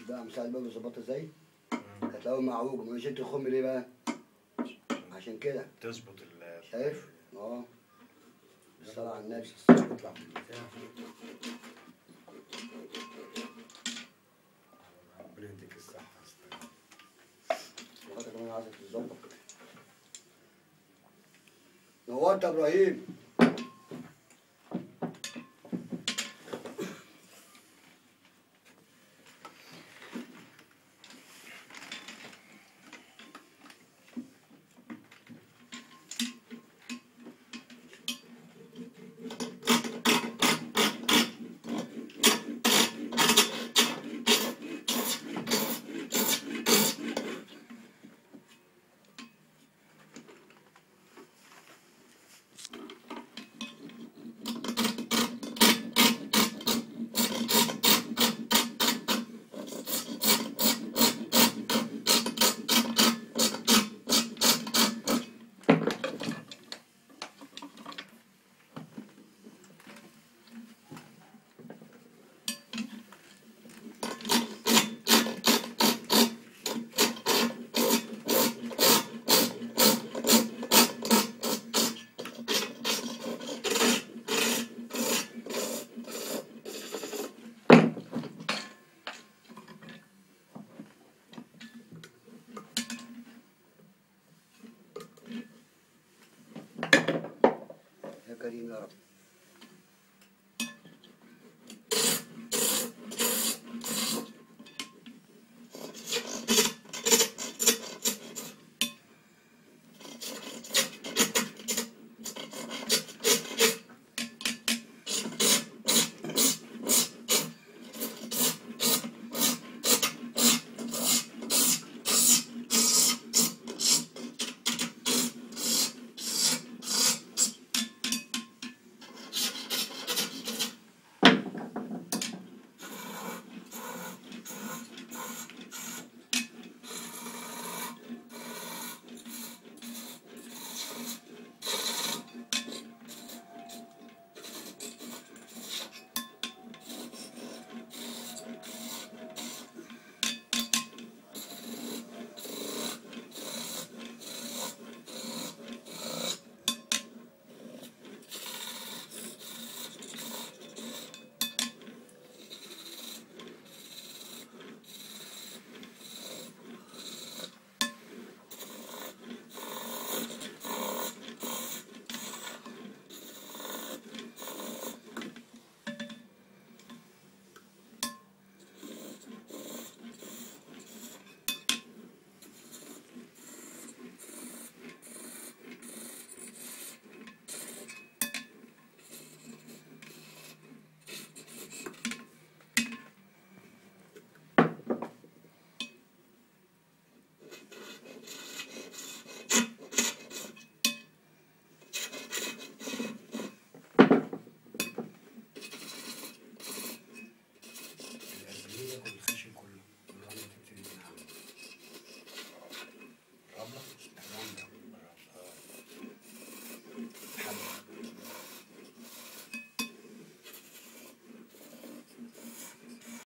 بقى مساعد بقى بيظبطها ازاي كانت الاول معوج ما شلت الخم ليه بقى عشان كده تظبط ال شايف اه بالصلاة على النبي تطلع من البتاع ربنا يديك الصحة يا أستاذ. الفترة كمان عايزك تظبط نورت يا ابراهيم يا كريم يا رب